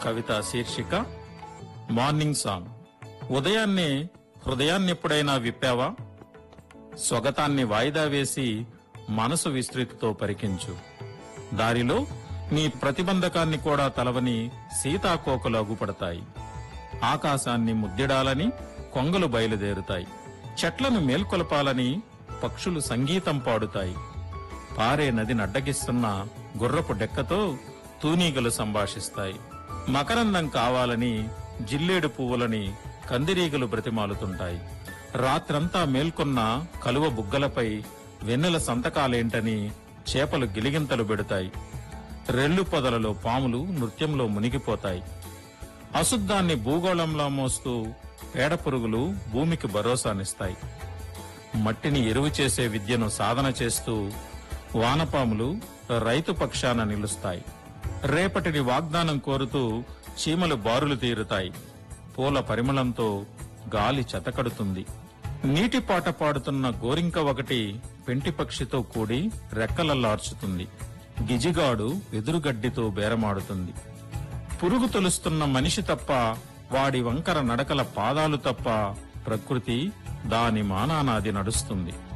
కవిత శీర్షిక morning song ఉదయాన్నే హృదయాన్ని ఎప్పుడైనా విప్పావా స్వగతాన్ని వాయిదా వేసి మనసు విస్తృతితో పరికించు దారిలో నీ ప్రతిబంధకాన్ని కూడా తలవని సీతాకోకలు అగుపడతాయి ఆకాశాన్ని ముద్దిడాలని కొంగలు బయలుదేరుతాయి చెట్లను మేల్కొలపాలని పక్షులు సంగీతం పాడుతాయి పారే నది నడ్డగిస్తున్న గుర్రపు డెక్కతో తూనీగలు సంభాషిస్తాయి మకరందం కావాలని జిల్లేడు పువ్వులని కందిరీగలు బ్రతిమాలుతుంటాయి రాత్రంతా మేల్కొన్న కలువ బుగ్గలపై వెన్నెల సంతకాలేంటని చేపలు గిలిగింతలు పెడతాయి రెల్లు పొదలలో పాములు నృత్యంలో మునిగిపోతాయి అశుద్ధాన్ని భూగోళంలో మోస్తూ పేడ పురుగులు భూమికి భరోసానిస్తాయి మట్టిని ఎరువు చేసే విద్యను సాధన చేస్తూ వానపాములు రైతు పక్షాన నిలుస్తాయి రేపటిని వాగ్దానం కోరుతూ చీమలు బారులు తీరుతాయి పూల పరిమళంతో గాలి చెతకడుతుంది నీటి పాట పాడుతున్న గోరింక ఒకటి పెంటి పక్షితో కూడి రెక్కలల్లార్చుతుంది గిజిగాడు ఎదురుగడ్డితో బేరమాడుతుంది పురుగు తొలుస్తున్న మనిషి తప్ప వాడి వంకర నడకల పాదాలు తప్ప ప్రకృతి దాని మానానాది నడుస్తుంది